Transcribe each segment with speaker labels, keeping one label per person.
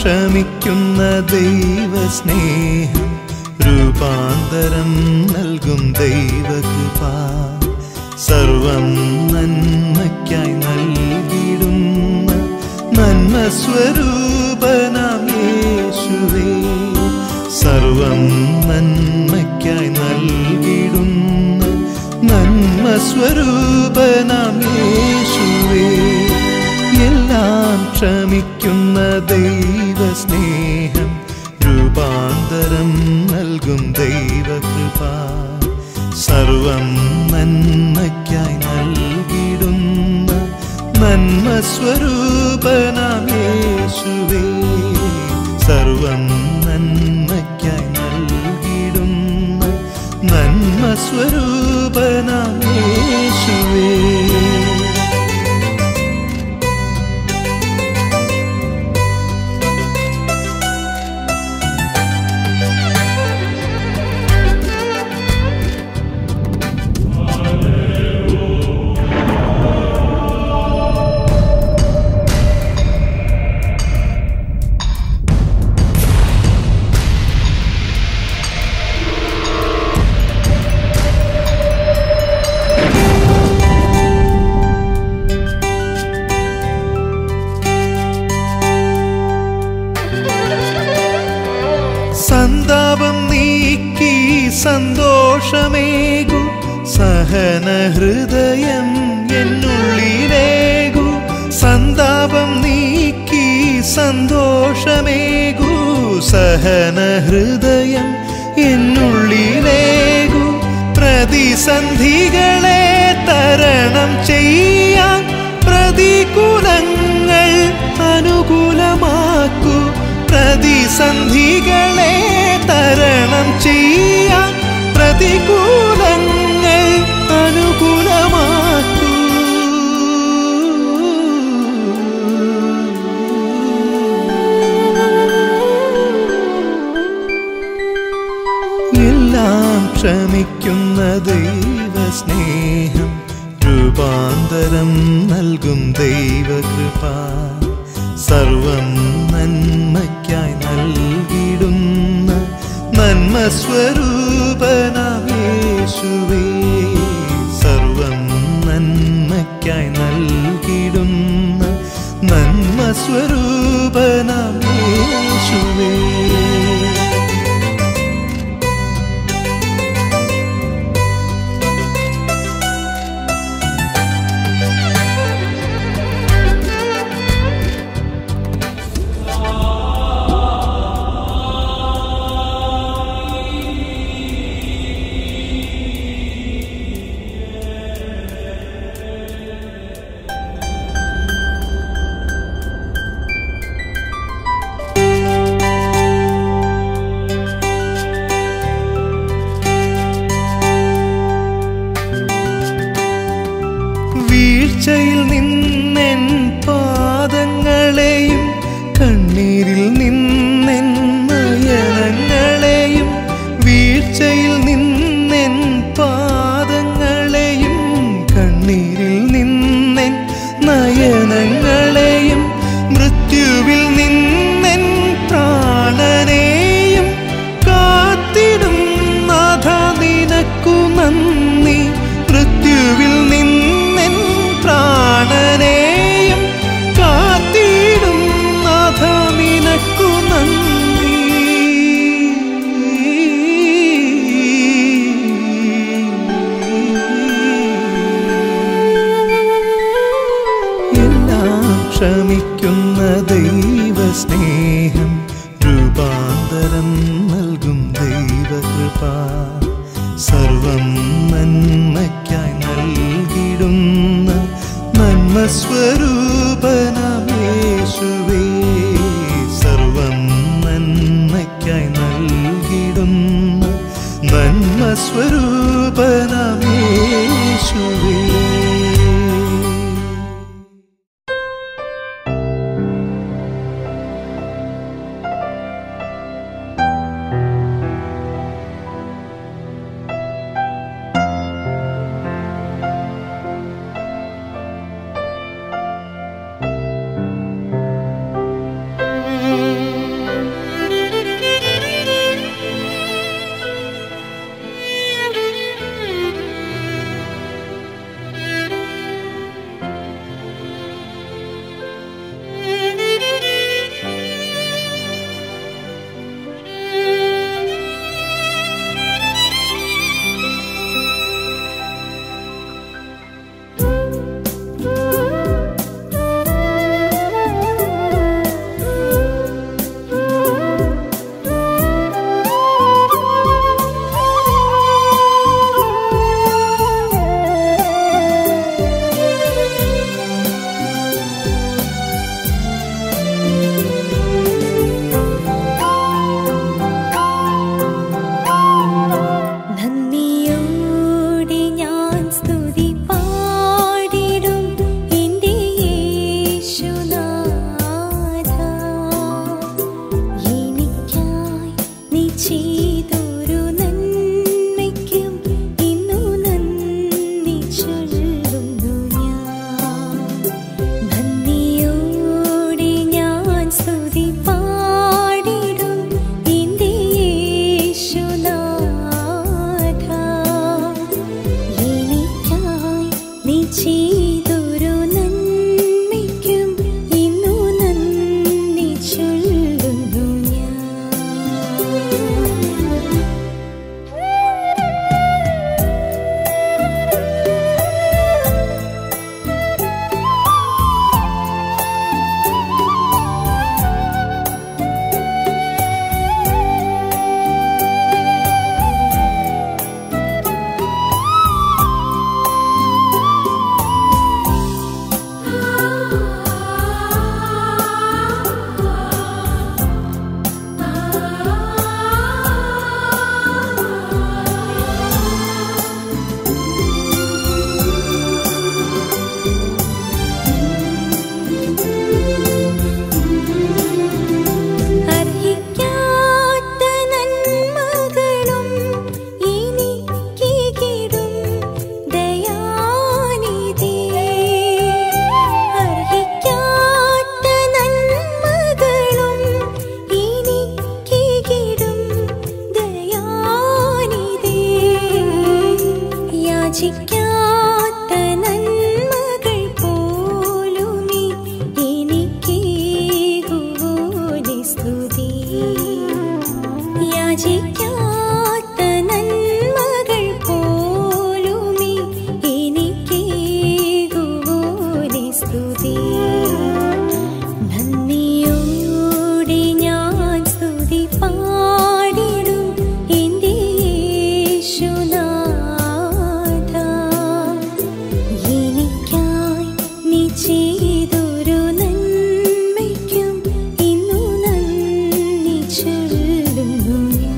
Speaker 1: ക്ഷമിക്കുന്ന ദൈവസ്നേഹം രൂപാന്തരം നൽകും ദൈവകൃപ സർവം നന്മയ്ക്കായി നൽകിടുന്ന നന്മ സ്വരൂപനാം യേശുവേ സർവം നന്മയ്ക്കായി നൽകിടുന്ന നന്മ സ്വരൂപനാം യേശുവേ എല്ലാം ക്ഷമിക്കുന്ന ദൈവസ്നേഹം രൂപാന്തരം നൽകും ദൈവകൃപ സർവം നന്മയ്ക്കായി നൽകിടുന്ന നന്മ സ്വരൂപനാം യേശുവേ സർവം നന്മയ്ക്കായി നൽകിടുന്ന നന്മ സ്വരൂപനാം യേശുവേ സന്താപം നീക്കി സന്തോഷമേകു സഹന ഹൃദയം എന്നുള്ളിലേകു സന്താപം നീക്കി സന്തോഷമേകു സഹന ഹൃദയം എന്നുള്ളിലേകു പ്രതിസന്ധികളെ തരണം ചെയ്യാൻ പ്രതികൂലങ്ങൾ അനുകൂലമാക്കൂ പ്രതിസന്ധികളെ തരണം ചെയ്യാൻ പ്രതികൂലങ്ങൾ അനുകൂലമാക്കൂ എല്ലാം ക്ഷമിക്കുന്ന ദൈവസ്നേഹം രൂപാന്തരം നൽകും ദൈവകൃപ സർവം നന്മയ്ക്കായി നൽകിടുന്ന നന്മ സ്വരൂപനാം യേശുവേ സർവം നന്മയ്ക്കായി നൽകിടുന്ന നന്മ സ്വരൂപനാം യേശുവേ വീഴ്ചയിൽ നിന്നെൻ പാദങ്ങളെയും കണ്ണീരിൽ നിന്നെൻ നയനങ്ങളെയും വീഴ്ചയിൽ നിന്നെൻ പാദങ്ങളെയും കണ്ണീരിൽ നിന്നെൻ നയനങ്ങളെയും മൃത്യുവിൽ നിന്നെൻ പ്രാണനെയും കാത്തിടും നാഥ നിനക്കു നന്ദി മൃത്യുവിൽ നിന്നെൻ പ്രാണനെയും കാത്തിടും നാഥ നിനക്കു നന്ദി എല്ലാം ക്ഷമിക്കുന്ന ദൈവസ്നേഹം രൂപാന്തരം നൽകും ദൈവകൃപ സർവം നന്മയ്ക്കായി നൽകിടുന്ന നന്മ സ്വരൂപനാം യേശുവേ സർവം നന്മയ്ക്കായി നൽകിടുന്ന നന്മ സ്വരൂപനാം യേശുവേ
Speaker 2: യാചിക്കാത്ത നന്മകൾ പോലുമീ എനിക്കേകുവോനെ സ്തുതി യാചിക്കാത്ത നന്മകൾ പോലുമീ എനിക്കേകുവോനെ സ്തുതി നന്ദിയോടെ ഞാൻ സ്തുതി പാടിടും എൻ്റെ യേശുനാഥ എനിക്കായി നീ ചെയ്തൊരു നന്മയ്ക്കും ഇന്നു നന്ദി ചൊല്ലുന്നു ഞാൻ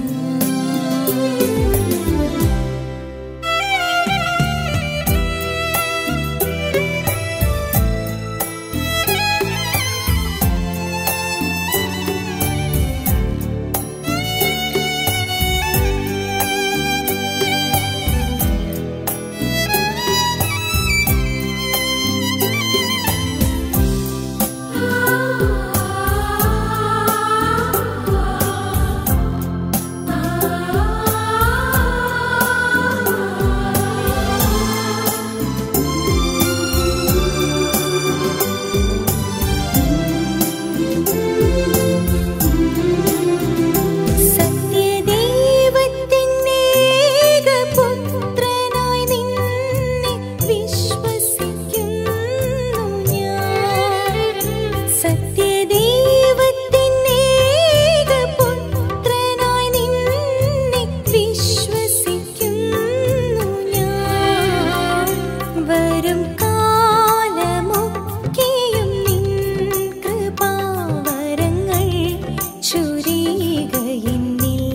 Speaker 2: സത്യദൈവത്തിനേകപുത്രനായി നിന്നെ വിശ്വസിക്കുന്നു ഞാൻ സത്യദൈവത്തിനേകപുത്രനായി നിന്നെ വിശ്വസിക്കുന്നു ഞാൻ വരും കാലമൊക്കെയും നിൻ കൃപാവരങ്ങൾ ചുരികയെന്നിൽ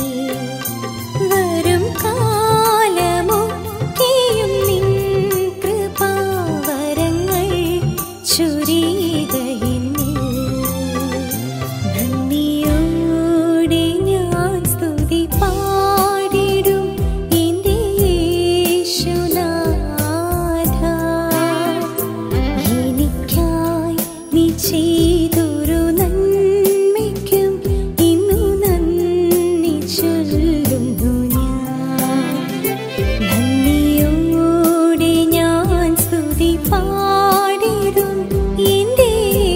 Speaker 2: വരും കാലമൊക്കെയും നിൻ കൃപാവരങ്ങൾ ചുരികയെന്നിൽ നന്ദിയോടെ ഞാൻ സ്തുതി പാടിടും എൻ്റെ യേശുനാഥ എനിക്കായി നീ ചെയ്തൊരു നന്മയ്ക്കും ഇന്നു നന്ദി ചൊല്ലുന്നു ഞാൻ നന്ദിയോടെ ഞാൻ സ്തുതി പാടിടും എൻ്റെ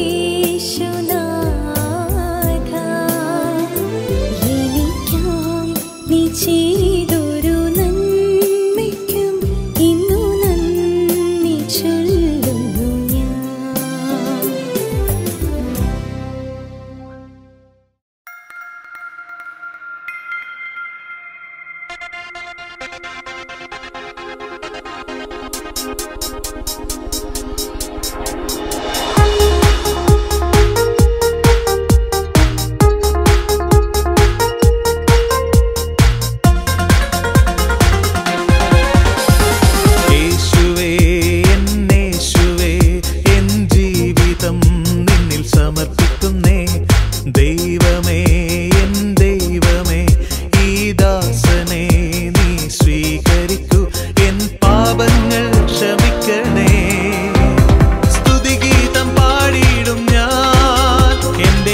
Speaker 2: യേശുനാഥ എനിക്കായി നീ ചെയ്തൊരു നന്മയ്ക്കും ഇന്നു നന്ദി ചൊല്ലുന്നു ഞാൻ
Speaker 1: യേശുവേ എന്നേശുവേ എൻ ജീവിതം നിന്നിൽ സമർപ്പിക്കുന്നേ ദൈവമേ എൻ ദൈവമേ ഈ ദാസനെ നീ സ്വീകരിക്കൂ എൻ പാപങ്ങൾ ക്ഷമിക്കണേ സ്തുതിഗീതം പാടിയിടും ഞാൻ എൻ്റെ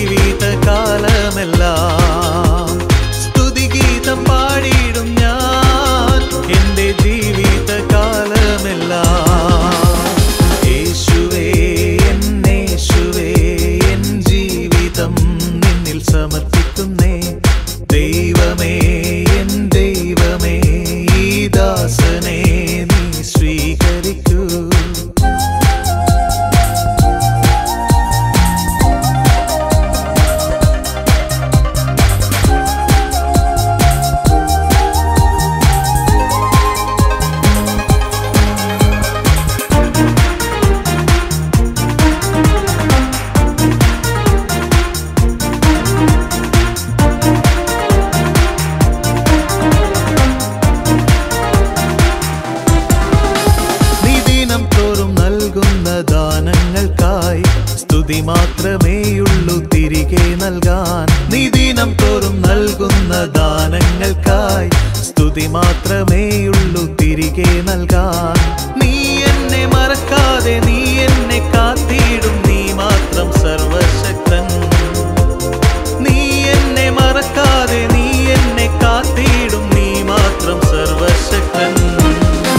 Speaker 1: ജീവിതകാലമെല്ലാം സ്തുതിഗീതം പാടിയിടും ഞാൻ എൻ്റെ ജീവിതകാലമെല്ലാം യേശുവേ എന്നേശുവേ എൻ ജീവിതം നിന്നിൽ സമർപ്പിക്കുന്നേ ദൈവമേ എൻ ദൈവമേ ഈ ദാസനെ നീ സ്വീകരിക്കൂ നിദിനം തോറും നൽകുന്ന ദാനങ്ങൾക്കായി സ്തുതി മാത്രമേയുള്ളൂ തിരികെ നൽകാൻ നിദിനം തോറും നൽകുന്ന ദാനങ്ങൾക്കായി സ്തുതി മാത്രമേയുള്ളൂ തിരികെ നൽകാൻ നീ എന്നെ മറക്കാതെ നീ എന്നെ കാത്തിടും നീ മാത്രം സർവശക്തൻ നീ എന്നെ മറക്കാതെ നീ എന്നെ കാത്തിടും നീ മാത്രം സർവശക്തൻ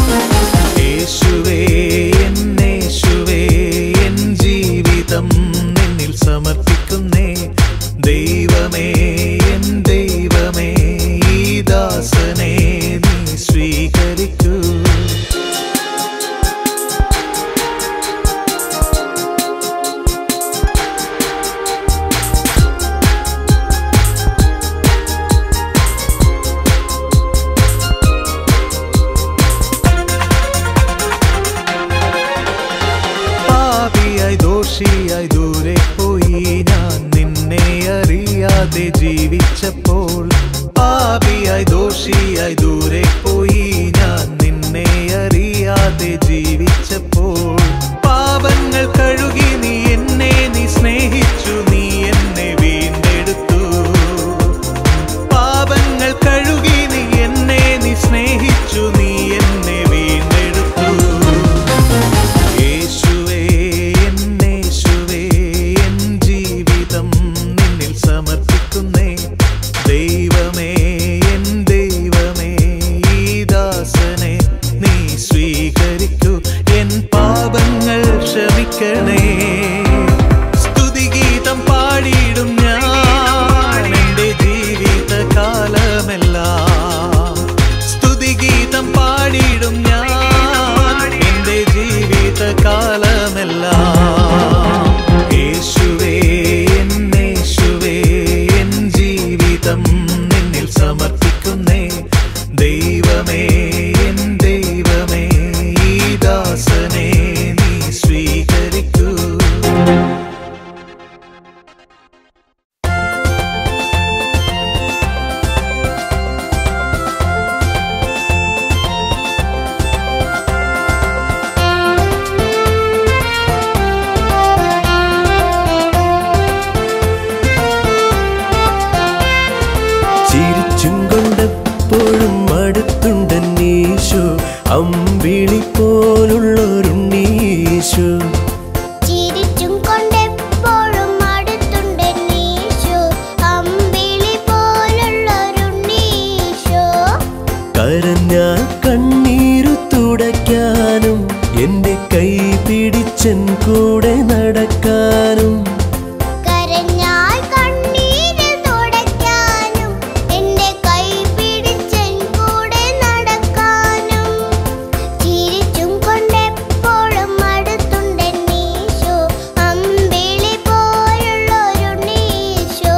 Speaker 1: അറിയാതെ ജീവിച്ചപ്പോൾ പാപിയായി ദോഷിയായി ദൂരെ പോയി ഞാൻ നിന്നെ അറിയാതെ ജീവിച്ചപ്പോൾ പാപങ്ങൾ കഴുകി നീ എന്നെ നീ സ്നേഹിച്ചു നീ എന്നെ വീണ്ടെടുത്തു പാപങ്ങൾ കഴുകി നീ എന്നെ നീ സ്നേഹിച്ചു നീ എന്നെ വീണ്ടെടുത്തു യേശുവേ എന്നേശുവേ എൻ ജീവിതം നിന്നിൽ സമർപ്പിക്കുന്നേ ദൈവമേ എൻ ദൈവമേ ഈ ദാസനെ നീ സ്വീകരിക്കൂ എൻ പാപങ്ങൾ ക്ഷമിക്കണേ സ്തുതിഗീതം പാടിയിടും ഞാൻ എൻ്റെ ജീവിതകാലമെല്ലാം സ്തുതിഗീതം പാടിയിടും ഞാൻ എൻ്റെ ജീവിതകാലമെല്ലാം യേശുവേ എന്നേശുവേ എൻ ജീവിതം നിന്നിൽ സമർപ്പിക്കുന്നേ ദൈവമേ എൻ ദൈവമേ ഈ ദാസനെ നീ സ്വീകരിക്കൂ
Speaker 3: ചിരിച്ചും കൊണ്ടെപ്പോഴും അടുത്തുണ്ടെന്നീശോ അമ്പിളി പോലുള്ളൊരുണ്ണീശോ
Speaker 4: ചിരിച്ചും കൊണ്ടെപ്പോഴും അടുത്തുണ്ടെന്നീശോ അമ്പിളി പോലുള്ളൊരുണ്ണീശോ
Speaker 3: കരഞ്ഞാൽ കണ്ണീരു തുടയ്ക്കാനും എന്റെ കൈ പിടിച്ചൻ കൂടെ നടക്കാനും
Speaker 4: കരഞ്ഞാൽ കണ്ണീര് തുടയ്ക്കാനും എന്റെ കൈ പിടിച്ചൻ കൂടെ നടക്കാനും ചിരിച്ചും കൊണ്ടെപ്പോഴും അടുത്തുണ്ടെന്നീശോ അമ്പിളി പോലുള്ളൊരുണ്ണീശോ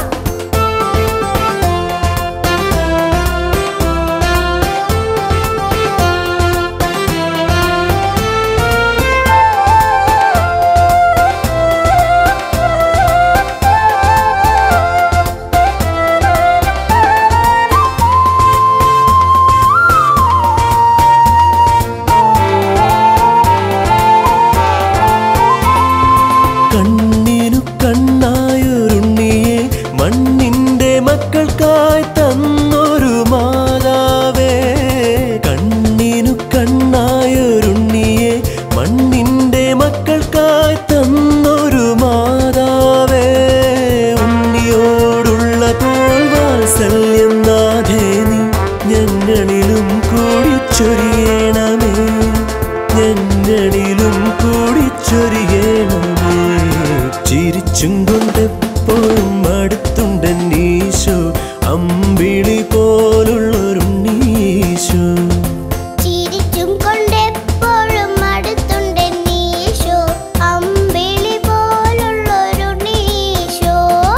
Speaker 3: കണ്ണിനു കണ്ണായൊരുണ്ണിയെ മണ്ണിന്റെ മക്കൾക്കായി തന്നൊരു മാതാവേ കണ്ണിനു കണ്ണായൊരുണ്ണിയെ മണ്ണിന്റെ മക്കൾക്കായി തന്നൊരു മാതാവേ ഉണ്ണിയോടുള്ള പോൽ വാത്സല്യം നാഥേ നീ ഞങ്ങളിലും കൂടി ചൊരിയണമേ ഞങ്ങളിലും കൂടി ചൊരിയണമേ ചിരിച്ചും കൊണ്ടെപ്പോഴും അടുത്തുണ്ടെന്നീശോ അമ്പിളി പോലുള്ളൊരുണ്ണീശോ
Speaker 4: ചിരിച്ചും കൊണ്ടെപ്പോഴും അടുത്തുണ്ടെന്നീശോ അമ്പിളി പോലുള്ളൊരുണ്ണീശോ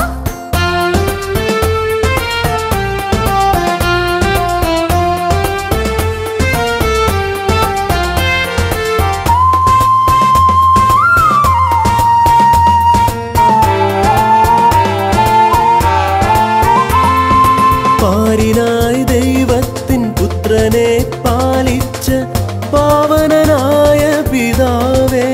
Speaker 3: പാരിനായി ദൈവത്തിൻ പുത്രനെ പാലിച്ച പാവനനായ പിതാവേ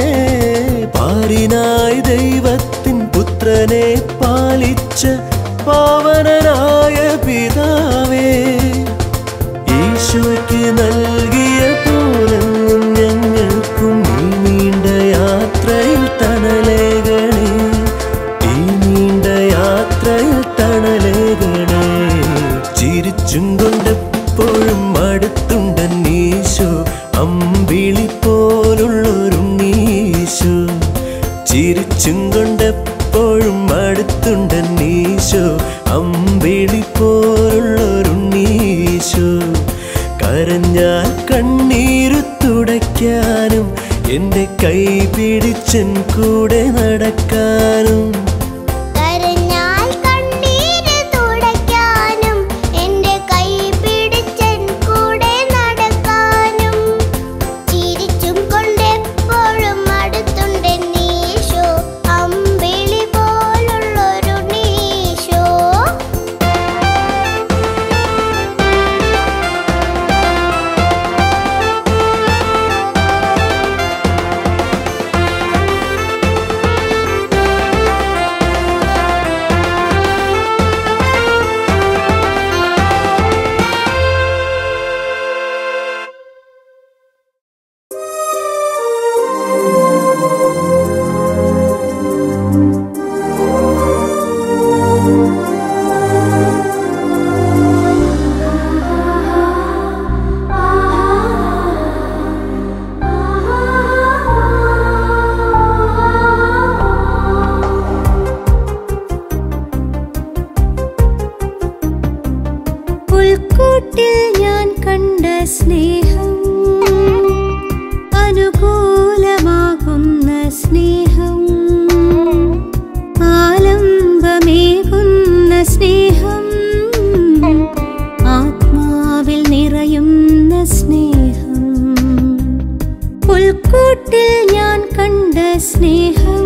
Speaker 3: പാരിനായി ദൈവത്തിൻ പുത്രനെ പാലിച്ച പാവനനായ പിതാവേ ഈശോയ്ക്ക് നൽകിയ പോലെന്നും ഞങ്ങൾക്കും ഈ നീണ്ട യാത്രയിൽ തണലേകണേ ഈ നീണ്ട യാത്രയിൽ തണലേകണേ ചിരിച്ചും കൊണ്ടെപ്പോഴും അടുത്തുണ്ടെന്നീശോ അമ്പിളി പോലുള്ളൊരുണ്ണീശോ ചിരിച്ചും കൊണ്ടെപ്പോഴും അടുത്തുണ്ടെന്നീശോ അമ്പിളി പോലുള്ളൊരുണ്ണീശോ കരഞ്ഞാൽ കണ്ണീരു തുടയ്ക്കാനും എന്റെ കൈ പിടിച്ചൻ കൂടെ നടക്കാനും
Speaker 4: കരഞ്ഞാൽ കണ്ണീര് തുടയ്ക്കാനും എന്റെ കൈ പിടിച്ചൻ കൂടെ നടക്കാനും ചിരിച്ചും കൊണ്ടെപ്പോഴും അടുത്തുണ്ടെന്നീശോ അമ്പിളി പോലുള്ളൊരുണ്ണീശോ
Speaker 2: സ്നേഹം അനുകൂലമാകുന്ന സ്നേഹം ആലംബമേകുന്ന സ്നേഹം ആത്മാവിൽ നിറയുന്ന സ്നേഹം പുൽക്കൂട്ടിൽ ഞാൻ കണ്ട സ്നേഹം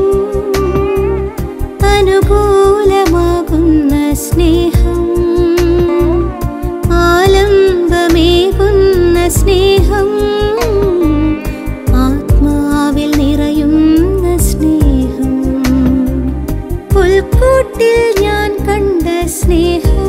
Speaker 2: അനുകൂലമാകുന്ന സ്നേഹം ആലംബമേകുന്ന സ്നേഹം ആത്മാവിൽ നിറയുന്ന സ്നേഹം പുൽക്കൂട്ടിൽ ഞാൻ കണ്ട സ്നേഹം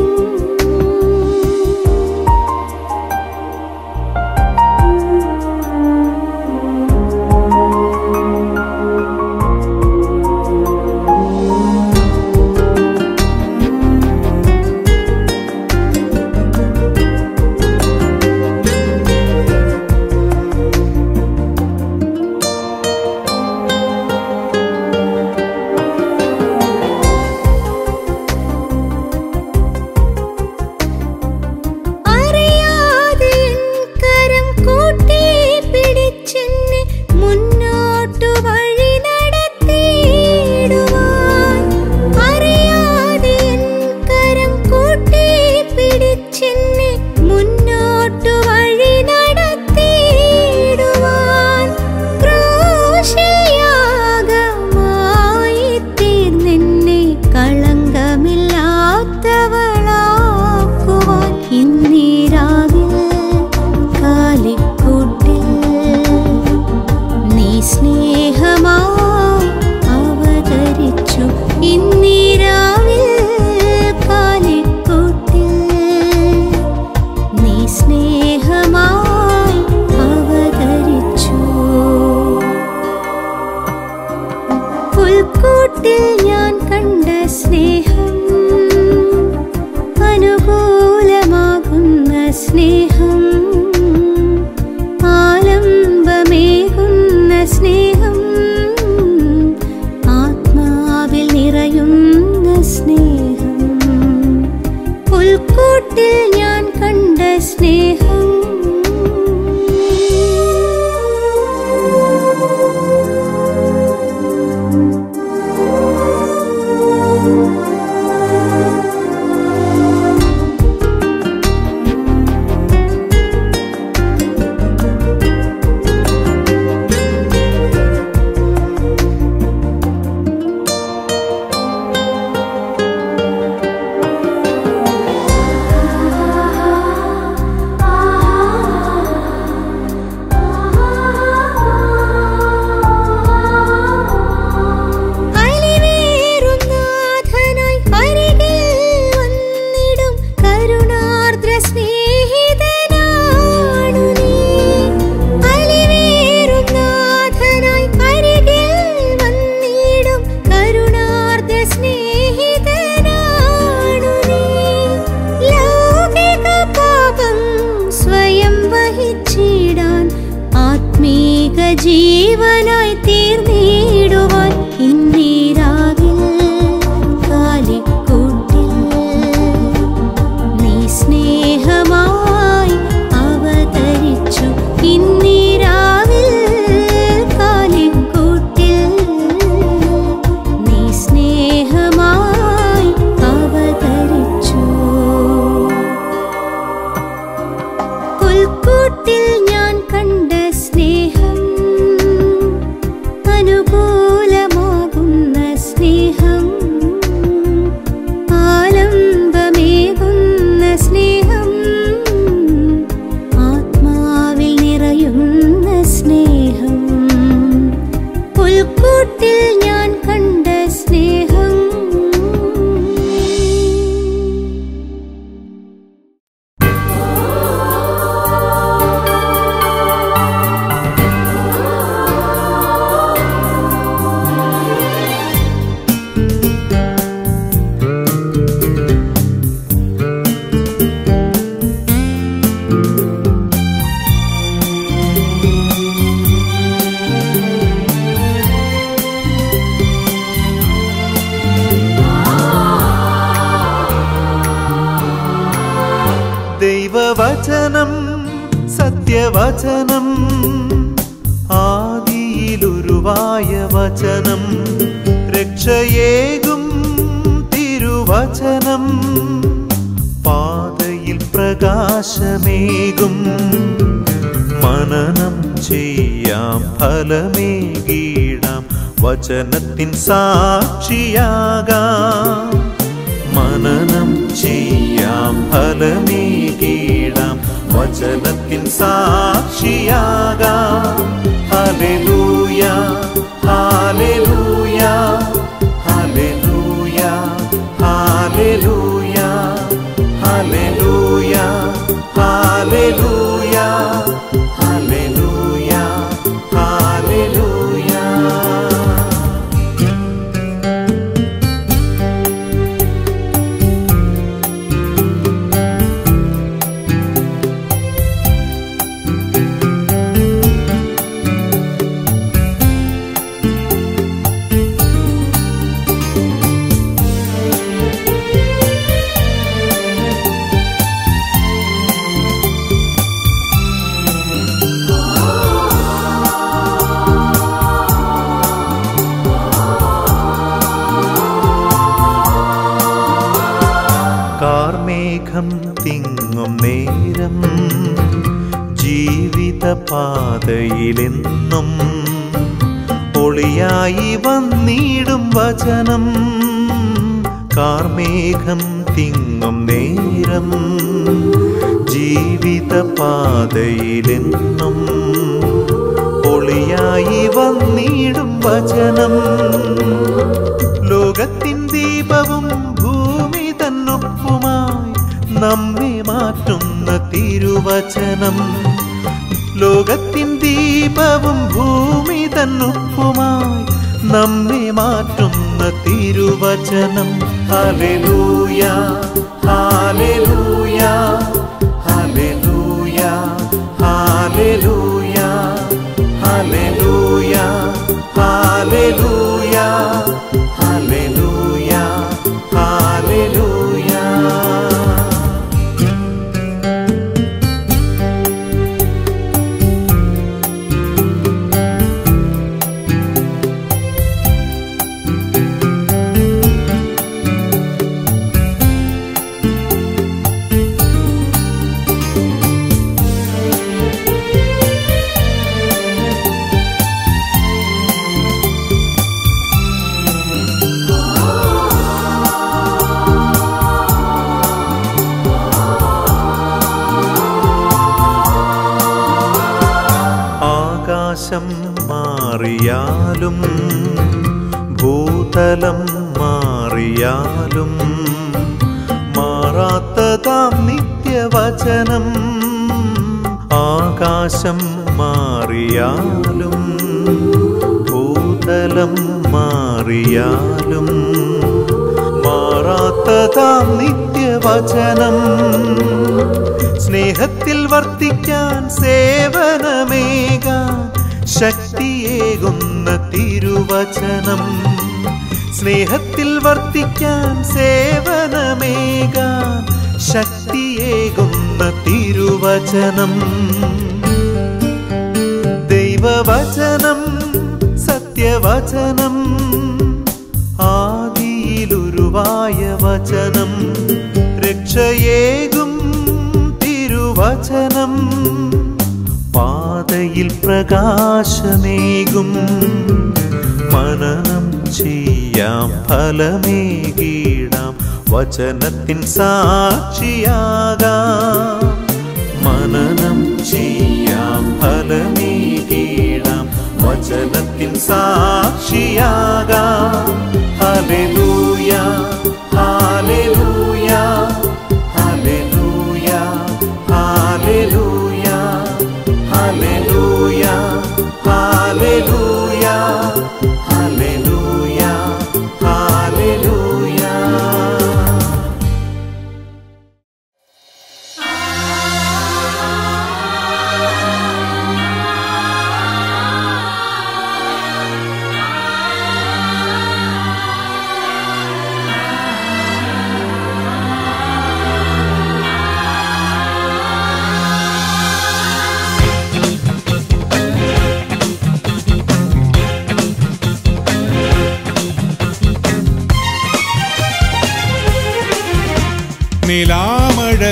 Speaker 2: അറിയാതെ എൻ കരം കൂട്ടി പിടിച്ചെന്നെ മുന്നോട്ടു വഴി നടത്തിയിടുവാൻ അറിയാതെ എൻ കരം കൂട്ടി പിടിച്ചെന്നെ മുന്നോട്ടു വഴി നടത്തിയിടുവാൻ ക്രൂശിൽ യാഗമായി തീർന്നെന്നെ കളങ്കമില്ലാത്തവളാക്കുവാൻ ഇന്നീരാവിൽ കാലിക്കൂട്ടിൽ നീ സ്നേഹമാ അവതരിച്ചു ഇന്നീരാവിൽ കാലിക്കൂട്ടിൽ നീ സ്നേഹമായി അവതരിച്ചു പുൽക്കൂട്ടിൽ ഞാൻ കണ്ട സ്നേഹം അനുകൂലമാകുന്ന സ്നേഹം ആലംബമേകുന്ന സ്നേഹം ആത്മാവിൽ നിറയുന്ന സ്നേഹം പുൽക്കൂട്ടിൽ ഞാൻ കണ്ട സ്നേഹം അലിവേറും നാഥനായി അരികിൽ വന്നിടും കരുണാർദ്ര സ്നേഹിതനാണു നീ അലിവേറും നാഥനായി അരികിൽ വന്നിടും കരുണാർദ്ര സ്നേഹിതനാണു നീ ലൗകിക പാപം സ്വയം വഹിച്ചിടാൻ ആത്മീക ജീവനായി തീർന്നിടുവാൻ ഇന്നീരാവിൽ കാലിക്കൂട്ടിൽ നീ സ്നേഹമായി അവതരിച്ചു ഇന്നീരാവിൽ കാലിക്കൂട്ടിൽ നീ സ്നേഹമായി അവതരിച്ചു പുൽക്കൂട്ടിൽ ഞാൻ കണ്ട സ്നേഹം
Speaker 1: സത്യവചനം ആദിയിലുരുവായ വചനം രക്ഷയേകും തിരുവചനം പാതയിൽ പ്രകാശമേകും മനനം ചെയ്യാം ഫലമേകീടാം വചനത്തിൻ സാക്ഷിയാകാം മനനം ചെയ്യാം ഫലമേകീടാം വചനത്തിൻ സാക്ഷിയാകാം ഹല്ലേലൂയ ഹല്ലേലൂയ ഹല്ലേലൂയ ഹല്ലേലൂയ ഹല്ലേലൂയ ഹല്ലേലൂയ ഹല്ലേലൂയ ഹല്ലേലൂയ കാർമേഘം തിങ്ങും നേരം ജീവിത പാതയിലെന്നും ഒളിയായി വന്നിടും വചനം കാർമേഘം തിങ്ങും നേരം ജീവിത പാതയിലെന്നും ഒളിയായി വന്നിടും വചനം ലോകത്തിൻ ദീപവും ഭൂമി തന്നൊപ്പുമായി നമ്മെ മാറ്റുന്ന തിരുവചനം ലോകത്തിൻ ദീപവും ഭൂമി തന്നൊപ്പുമായി നമ്മെ മാറ്റുന്ന തിരുവചനം ഹല്ലേലൂയ ഹല്ലേലൂയ ഹല്ലേലൂയ ഹല്ലേലൂയ ഹല്ലേലൂയ ഹല്ലേലൂയ ഹല്ലേലൂയ ഹല്ലേലൂയ ആകാശം മാറിയാലും ഭൂതലം മാറിയാലും മാറാത്തതാം നിത്യവചനം ആകാശം മാറിയാലും ഭൂതലം മാറിയാലും മാറാത്തതാം നിത്യവചനം സ്നേഹത്തിൽ വർത്തിക്കാൻ സേവനമേകാൻ ശക്തിയേകുന്ന തിരുവചനം സ്നേഹത്തിൽ വർത്തിക്കാൻ സേവനമേകാൻ ശക്തിയേകുന്ന തിരുവചനം ദൈവവചനം സത്യവചനം ആദിയിലുരുവായ വചനം രക്ഷയേകും തിരുവചനം പാതയിൽ പ്രകാശമേകും മനനം ചെയ്യാം ഫലമേകീടാം വചനത്തിൻ സാക്ഷിയാകാം മനനം ചെയ്യാം ഫലമേകീടാം വചനത്തിൻ സാക്ഷിയാകാം ഹല്ലേലൂയ ഹല്ലേലൂയ ഹല്ലേലൂയ ഹല്ലേലൂയ ഹല്ലേലൂയ ഹല്ലേലൂയ ഹല്ലേലൂയ ഹല്ലേലൂയ
Speaker 4: ആ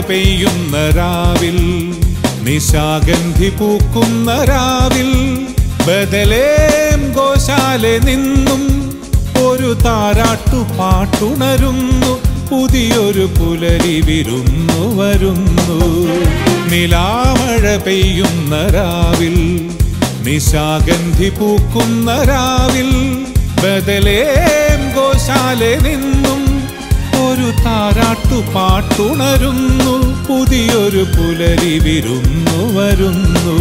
Speaker 1: പെയ്യുന്ന രാവിൽ നിശാഗന്ധി പൂക്കുന്ന രാവിൽ ബദലേം ഗോശാലെ നിന്നും ഒരു താരാട്ടു പാട്ടുണരുന്നു പുതിയൊരു പുലരി വിരുന്നു വരുന്നു നിലാമഴ പെയ്യുന്ന രാവിൽ നിശാഗന്ധി പൂക്കുന്ന രാവിൽ ബദലേം ഗോശാലെ നിന്നും ഒരു താരാട്ടു പാട്ടുണരുന്നു പുതിയൊരു പുലരി വിരുന്നു വരുന്നു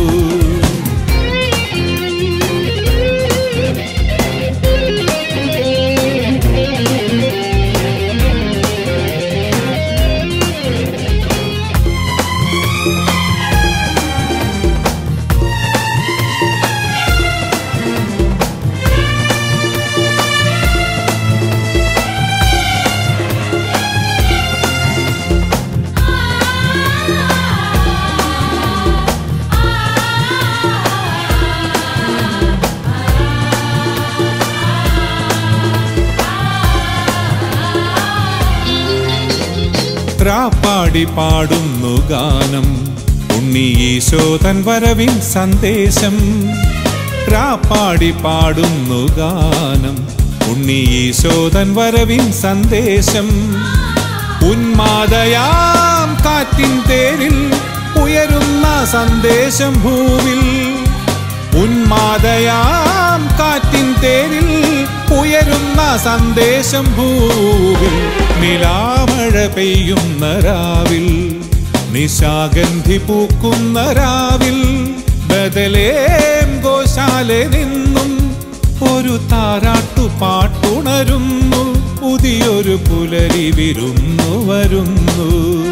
Speaker 1: ത്രാപ്പാടി പാടുന്നു ഗാനം ഉണ്ണി ഈശോതൻ വരവിൻ സന്ദേശം ത്രാപ്പാടി പാടുന്നു ഗാനം ഉണ്ണി ഈശോതൻ വരവിൻ സന്ദേശം ഉന്മാദയാം കാറ്റിൻ തേരിൽ ഉയരുന്ന സന്ദേശം ഭൂവിൽ ഉന്മാദയാം കാറ്റിൻ തേരിൽ ഉയരുന്ന സന്ദേശം ഭൂവിൽ നിലാമഴ പെയ്യുന്ന രാവിൽ നിശാഗന്ധി പൂക്കുന്ന രാവിൽ ബദലേം ഗോശാലെ നിന്നും ഒരു താരാട്ടു പാട്ടുണരുന്നു പുതിയൊരു പുലരി വിരുന്നു വരുന്നു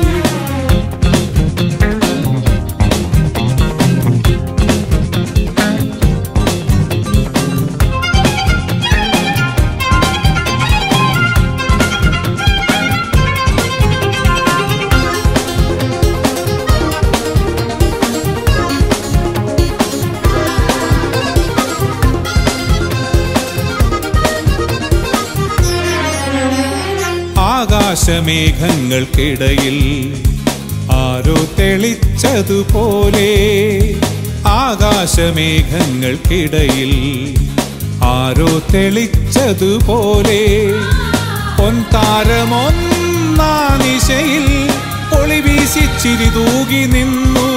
Speaker 1: ആകാശമേഘങ്ങൾക്കിടയിൽ ആരോ തെളിച്ചതുപോലെ ആകാശമേഘങ്ങൾക്കിടയിൽ ആരോ തെളിച്ചതുപോലെ പൊൻതാരമൊന്നാ നിശയിൽ ഒളിവീശിച്ചിരി തൂകി നിന്നു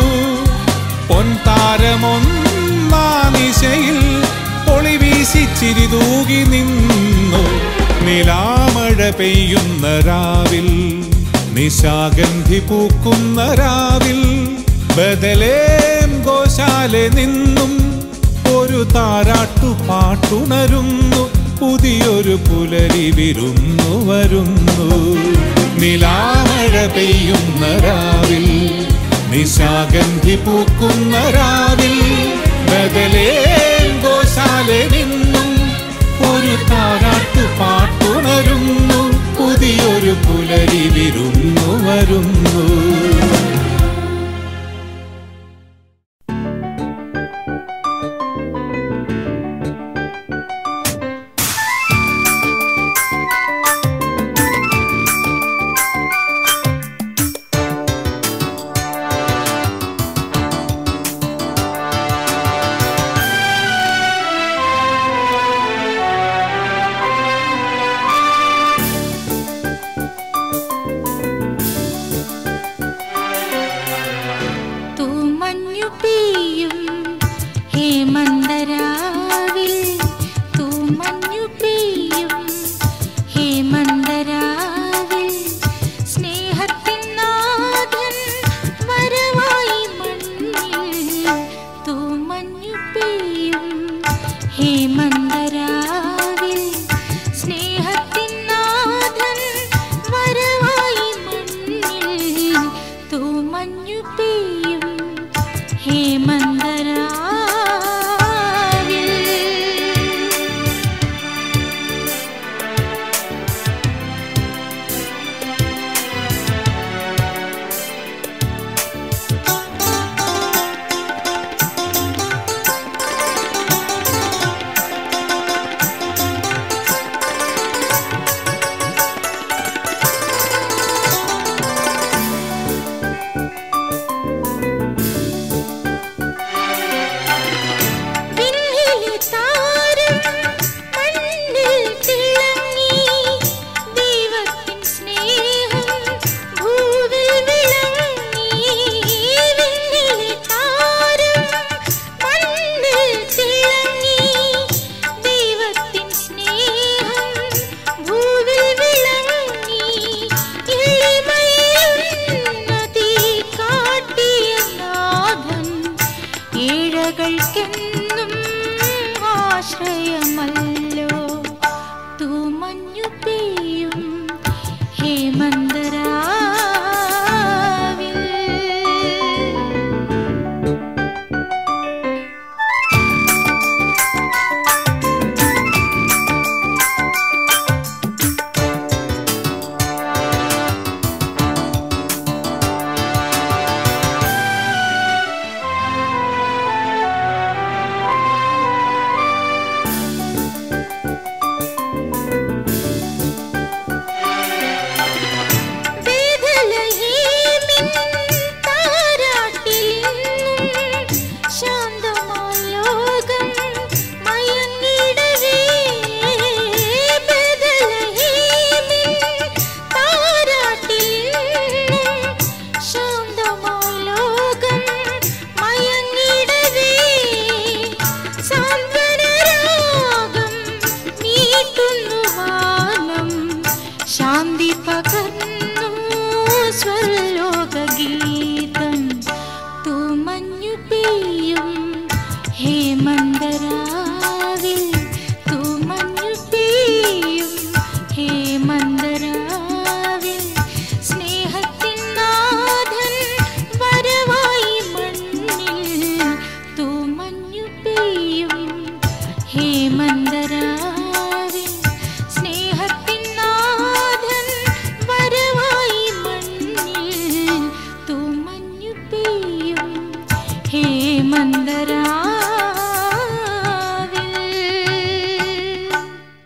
Speaker 1: പൊൻതാരമൊന്നാ നിശയിൽ ഒളിവീശിച്ചിരി തൂകി നിന്നു നിലാമഴ പെയ്യുന്ന രാവിൽ നിശാഗന്ധി പൂക്കുന്ന രാവിൽ ബദലേം ഗോശാലെ നിന്നും ഒരു താരാട്ടു പാട്ടുണരുന്നു പുതിയൊരു പുലരി വിരുന്നു വരുന്നു നിലാമഴ പെയ്യുന്ന രാവിൽ നിശാഗന്ധി പൂക്കുന്ന രാവിൽ ബദലേം ഗോശാലെ നിന്നും ഒരു താരാട്ടു പാട്ടുണരുന്നു പുതിയൊരു പുലരി വിരുന്നു വരുന്നു
Speaker 2: തൂമഞ്ഞു പെയ്യും ഹേമന്തരാവിൽ തൂമഞ്ഞു പെയ്യും ഹേമന്തരാവിൽ സ്നേഹത്തിൻ നാഥൻ വരവായി മണ്ണിൽ തൂമഞ്ഞു പെയ്യും ഹേമന്തരാവിൽ സ്നേഹത്തിൻ നാഥൻ വരവായി മണ്ണിൽ തൂമഞ്ഞു പെയ്യും ഹേമന്തരാവിൽ ഇഴകൾക്കെന്നും ആശ്രയമല്ലോ തൂമഞ്ഞു പെയ്യും ഹേമന്തരാവിൽ ബേഥലഹേമിൻ താരാട്ടിലിന്നും ശാന്തമായ ലോകം മയങ്ങിടവേ. ബേഥലഹേമിൻ താരാട്ടിലിന്നും ശാന്തമായ ലോകം മയങ്ങിടവേ. സാന്ത്വനരാഗം മീട്ടുന്നു വാനം ശാന്തി പകർന്നു സ്വർലോകഗീതം തൂമഞ്ഞു പെയ്യും ഹേമന്തരാവിൽ തൂമഞ്ഞു പെയ്യും ഹേമന്തരാവിൽ സ്നേഹത്തിൻ നാഥൻ വരവായി മണ്ണിൽ തൂമഞ്ഞു പെയ്യും ഹേമന്തരാവിൽ സ്നേഹത്തിൻ നാഥൻ വരവായി മണ്ണിൽ തൂമഞ്ഞു പെയ്യും ഹേമന്തരാവിൽ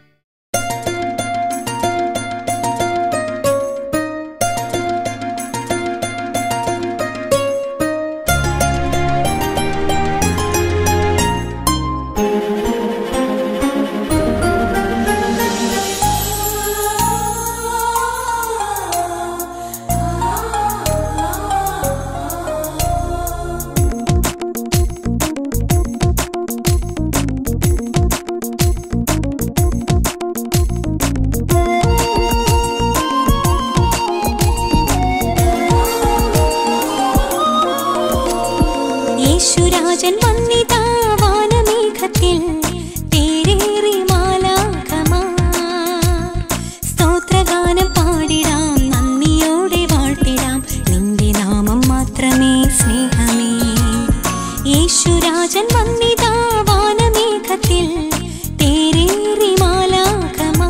Speaker 5: യേശുരാജൻ വന്നിതാ വാനമേഘത്തിൽ തേരേറി മാലാഖമാ സ്തോത്രഗാനം പാടിടാം നന്ദിയോടെ വാഴ്ത്തിടാം നിന്റെ നാമം മാത്രമേ സ്നേഹമേ യേശുരാജൻ വന്നിതാ വാനമേഘത്തിൽ തേരേറി മാലാഖമാ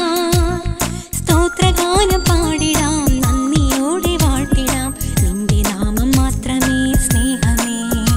Speaker 5: സ്തോത്രഗാനം പാടിടാം നന്ദിയോടെ വാഴ്ത്തിടാം നിന്റെ നാമം മാത്രമേ സ്നേഹമേ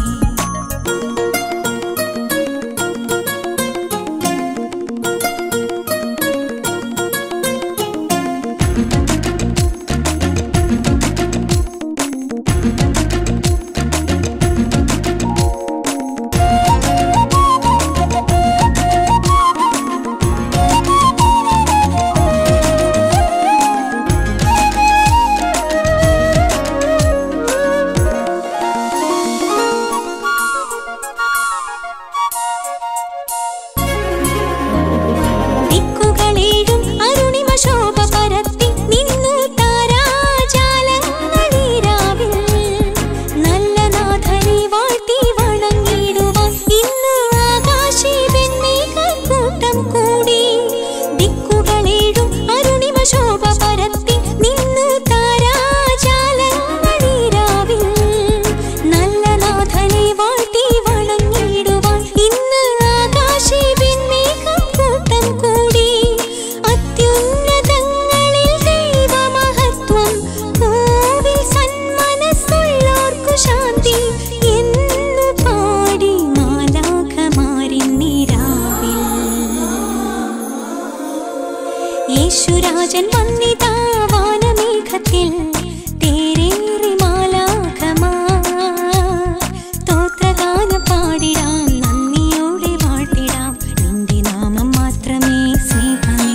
Speaker 5: ദിക്കുകളേഴും അരുണിമ ശോഭ പരത്തി നിന്നു താരാജാലങ്ങളീരാവിൽ നല്ല നാഥനെ വാഴ്ത്തി വണങ്ങിടുവാൻ ഇന്നു ആകാശി കൂട്ടം കൂടി ദിക്കുകളേഴും അരുണിമ ശോഭ പരത്തി നിന്നു താരാജാലങ്ങളീരാവിൽ നല്ല നാഥനെ വാഴ്ത്തി വണങ്ങിടുവാൻ ഇന്ന് ആകാശി കൂട്ടം കൂടി അത്യുന്നതങ്ങളിൽ ദൈവമഹത്വം ഭൂവിൽ സന്മനസ്സുള്ളോർക്കു ശാന്തി എന്നു പാടി മാലാഖമാരിന്നിരാവിൽ യേശുരാജൻ വന്നിതാ വാനമേഘത്തിൽ തേരേറി മാലാഖമാ സ്തോത്രഗാനം പാടിടാം നന്ദിയോടെ വാഴ്ത്തിടാം നിന്റെ നാമം മാത്രമേ സ്നേഹമേ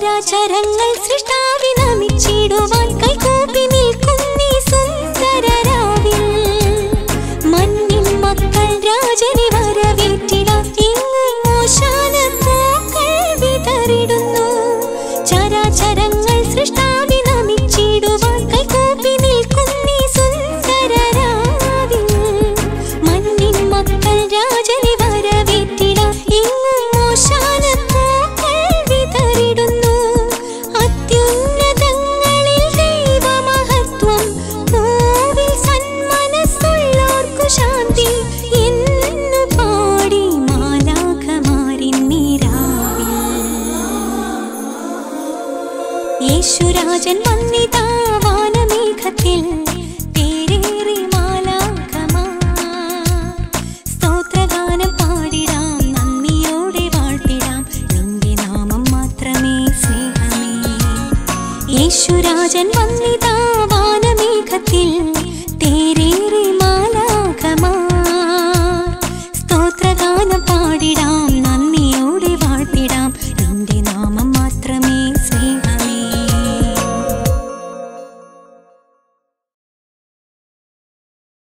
Speaker 5: ചരാചരങ്ങൾ സൃഷ്ടാവി നമിച്ചിടുവാൻ കൈകൂപ്പി നിൽക്കുന്നീ സുന്ദരരാവിൽ മണ്ണിൻ മക്കൾ രാജനെ വരവേറ്റിടാൻ ഇങ്ങും മോശാന പൂക്കൾ വിതറിടുന്നു ചരാചരങ്ങൾ സൃഷ്ടാവി നമിച്ചിടുവാൻ കൈകൂപ്പി നിൽക്കുന്നീ സുന്ദരരാവിൽ മണ്ണിൻ മക്കൾ രാജനെ വരവേറ്റിടാൻ ഇങ്ങും മോശാന പൂക്കൾ വിതറിടുന്നു അത്യുന്നതങ്ങളിൽ ദൈവമഹത്വം ഭൂവിൽ സന്മനസ്സുള്ളോർക്കു ശാന്തി എന്നു പാടി മാലാഖമാരിൻ നീരാവിൽ യേശുരാജൻ വന്നിതാ വാനമേഘത്തിൽ തേരേറി മാലാഖമാ സ്തോത്രഗാനം പാടിടാം നന്ദിയോടെ വാഴ്ത്തിടാം നിന്റെ നാമം മാത്രമേ സ്നേഹമേ യേശുരാജൻ വന്നിതാ വാനമേഘത്തിൽ തേരേറി മാലാഖമാ സ്തോത്രഗാനം പാടിടാം